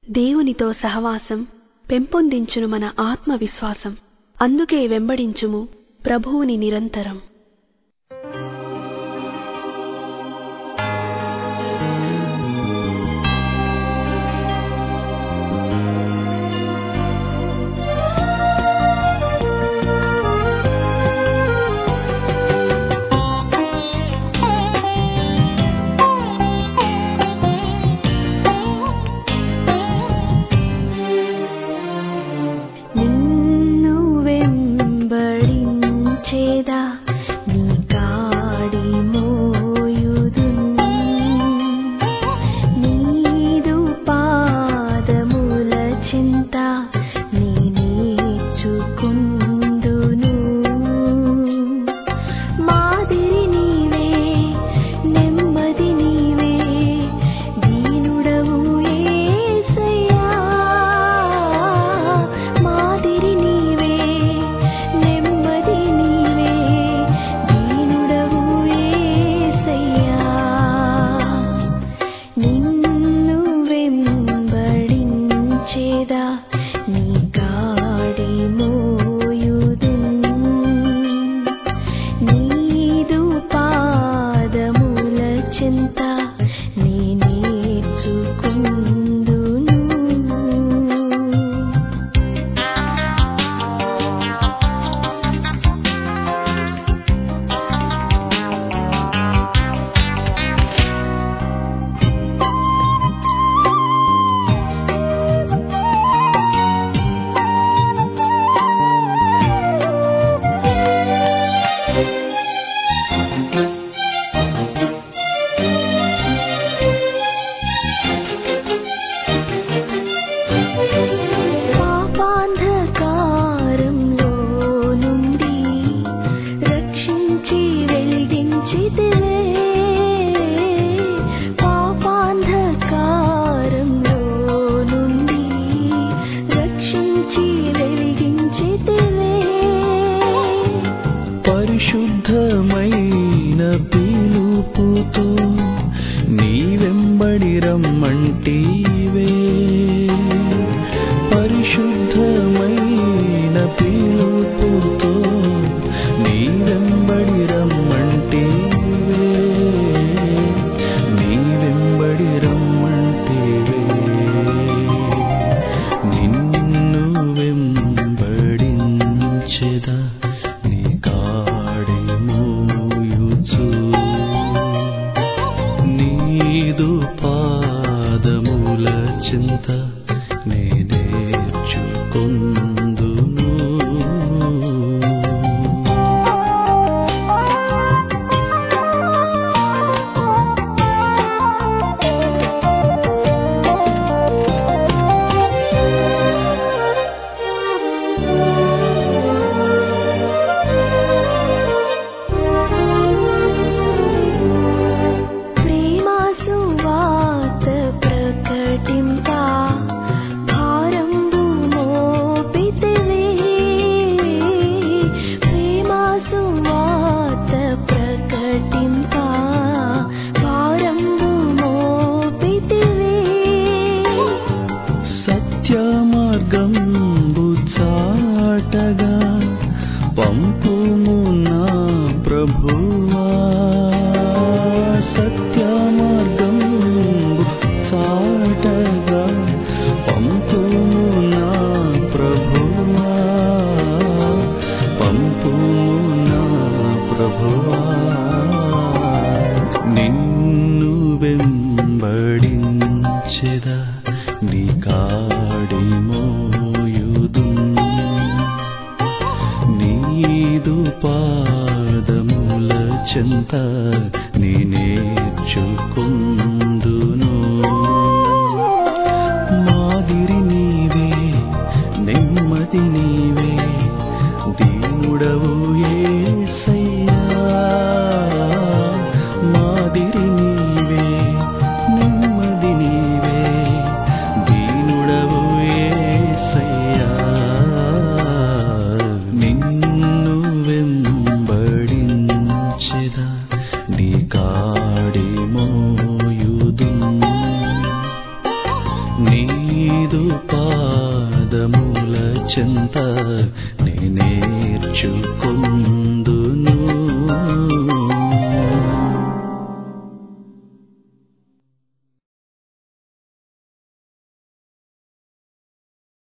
దేవునితో సహవాసం పెంపొందించును మన ఆత్మవిశ్వాసం అందుకే వెంబడించుము ప్రభువుని నిరంతరం నిన్ను వెంబడించేదా నీ కాడి మోయుదున్ నీదు పాదముల చింత నీ నేర్చుకుందును మాదిరి నీవే నెమ్మది నీవే దీనుడవు యేసయ్యా మాదిరి నీవే నెమ్మది నీవే దీనుడవు యేసయ్యా నిన్ను వెంబడించేదా నీ కాడి మోయుదున్ నీదు పాదముల చింత నీ నేర్చుకుందును పాపాంధకారంలో నుండి రక్షించి వెలిగించితివే పాపాంధకారంలో నుండి రక్షించి వెలిగించితివే పరిశుద్ధమైన పిలుపుతో నీ వెంబడి రమ్మంటివే పరిశుద్ధమైన పిలుపుతో నీ వెంబడి రమ్మంటివే నీ వెంబడి రమ్మంటివే నిన్ను వెంబడించెదా నీ కాడి మోయుచు నీదు పాదముల చింత నే నేర్చుకుందును ప్రేమ సువార్త ప్రకటింప భారంబు మోపితివే ప్రేమ సువార్త ప్రకటింప భారంబు మోపితివే సత్య మార్గంబు చాటగా పంపుము నా ప్రభువా సత్య మార్గంబు చాటగా పంపుము నా ప్రభువా పంపుము నా ప్రభువా నిన్ను వెంబడించెదా నీ కాడి మోయుదు నీదు పాదముల చెంత నీ నేర్చుకుందును మాదిరి నీవే నెమ్మది నీవే దీనుడవు యేసయ్యా మాదిరి నీవే నెమ్మది నీవే దీనుడవు యేసయ్యా నిన్ను వెంబడించెదా నీ కాడి మోయుదు నీదు పాదముల చెంత నేనేర్చుకుందును